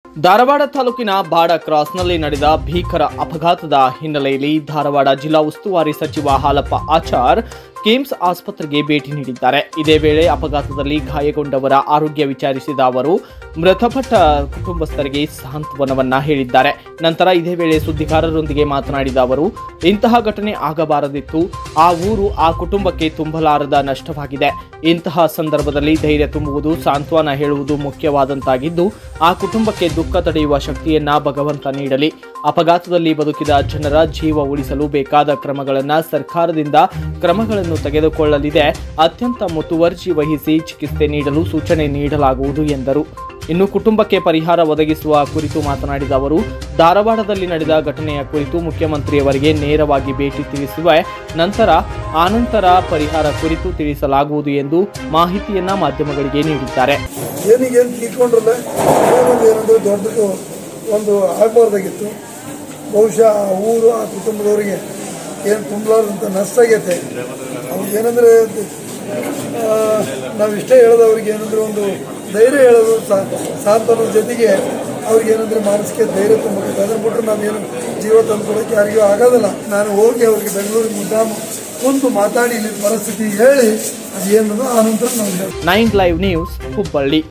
ಧಾರವಾಡ ತಾಲೂಕಿನ ಬಾಡ ಕ್ರಾಸ್ನಲ್ಲಿ ನಡೆದ ಭೀಕರ ಅಪಘಾತದ ಹಿನ್ನೆಲೆಯಲ್ಲಿ ಧಾರವಾಡ ಜಿಲ್ಲಾ ಉಸ್ತುವಾರಿ ಸಚಿವ ಹಾಲಪ್ಪ ಆಚಾರ್ ಕೇಮ್ಸ್ ಆಸ್ಪತ್ರೆಗೆ ಭೇಟಿ ನೀಡಿದ್ದಾರೆ ಇದೇ ವೇಳೆ ಅಪಘಾತದಲ್ಲಿ ಗಾಯಗೊಂಡವರ ಆರೋಗ್ಯ ವಿಚಾರಿಸಿದ ಅವರು ಮೃತಪಟ್ಟ ಕುಟುಂಬಸ್ಥರಿಗೆ ಸಾಂತ್ವನವನ್ನ ಹೇಳಿದ್ದಾರೆ ನಂತರ ಇದೇ ವೇಳೆ ಸುದ್ದಿಗಾರರೊಂದಿಗೆ ಮಾತನಾಡಿದ ಅವರು ಇಂತಹ ಘಟನೆ ಆಗಬಾರದಿತ್ತು ಆ ಊರು ಆ ಕುಟುಂಬಕ್ಕೆ ತುಂಬಲಾರದ ನಷ್ಟವಾಗಿದೆ ಇಂತಹ ಸಂದರ್ಭದಲ್ಲಿ ಧೈರ್ಯ ತುಂಬುವುದು ಸಾಂತ್ವನ ಹೇಳುವುದು ಮುಖ್ಯವಾದಂತಾಗಿದ್ದು ಆ ಕುಟುಂಬಕ್ಕೆ ದುಃಖ ತಡೆಯುವ ಶಕ್ತಿಯನ್ನ ಭಗವಂತ ನೀಡಲಿ ಅಪಘಾತದಲ್ಲಿ ಬದುಕಿದ ಜನರ ಜೀವ ಉಳಿಸಲು ಬೇಕಾದ ಕ್ರಮಗಳನ್ನು ಸರ್ಕಾರದಿಂದ ಕ್ರಮಗಳನ್ನು ತೆಗೆದುಕೊಳ್ಳಲಿದೆ ಅತ್ಯಂತ ಮುತುವರ್ಜಿ ವಹಿಸಿ ಚಿಕಿತ್ಸೆ ನೀಡಲು ಸೂಚನೆ ನೀಡಲಾಗುವುದು ಎಂದರು ಇನ್ನು ಕುಟುಂಬಕ್ಕೆ ಪರಿಹಾರ ಒದಗಿಸುವ ಕುರಿತು ಮಾತನಾಡಿದ ಅವರು ಧಾರವಾಡದಲ್ಲಿ ನಡೆದ ಘಟನೆಯ ಕುರಿತು ಮುಖ್ಯಮಂತ್ರಿಯವರಿಗೆ ನೇರವಾಗಿ ಭೇಟಿ ತಿಳಿಸುವ ನಂತರ ಆನಂತರ ಪರಿಹಾರ ಕುರಿತು ತಿಳಿಸಲಾಗುವುದು ಎಂದು ಮಾಹಿತಿಯನ್ನ ಮಾಧ್ಯಮಗಳಿಗೆ ನೀಡಿದ್ದಾರೆ ಏನೀಗೇನು ತೀರ್ಕೊಂಡ್ರಲ್ಲ ಒಂದು ಏನಂದ್ರೆ ದೊಡ್ಡದು ಒಂದು ಆಗಬಾರ್ದಾಗಿತ್ತು ಬಹುಶಃ ಆ ಊರು ಆ ಕುಟುಂಬದವರಿಗೆ ಏನು ತುಂಬಲಾರ್ದಂಥ ನಷ್ಟ ಆಗೈತೆ ಅವ್ರಿಗೆ ಏನಂದರೆ ನಾವು ಇಷ್ಟೇ ಹೇಳೋದು ಅವ್ರಿಗೆ ಏನಂದ್ರೆ ಒಂದು ಧೈರ್ಯ ಹೇಳೋದು ಸಾ- ಸಾಂತ್ವನದ ಜೊತೆಗೆ ಅವ್ರಿಗೆ ಏನಂದ್ರೆ ಮಾನಸಿಕ ಧೈರ್ಯ ತುಂಬಬೇಕು ಅದನ್ನ ಬಿಟ್ಟರೆ ನಾವೇನು ಜೀವ ತಂದ್ಕೊಡೋಕೆ ಯಾರಿಗೂ ಆಗೋದಿಲ್ಲ ನಾನು ಹೋಗಿ ಅವ್ರಿಗೆ ಬೆಂಗಳೂರಿಗೆ ಮುದ್ದಾಮ ಕುಂತು ಮಾತಾಡಿ ಇಲ್ಲಿ ಪರಿಸ್ಥಿತಿ ಹೇಳಿ ಅದು ಏನದು ಆ ನಂತರ ನಾವು ನೈನ್ ಲೈವ್ ನ್ಯೂಸ್ ಹುಬ್ಬಳ್ಳಿ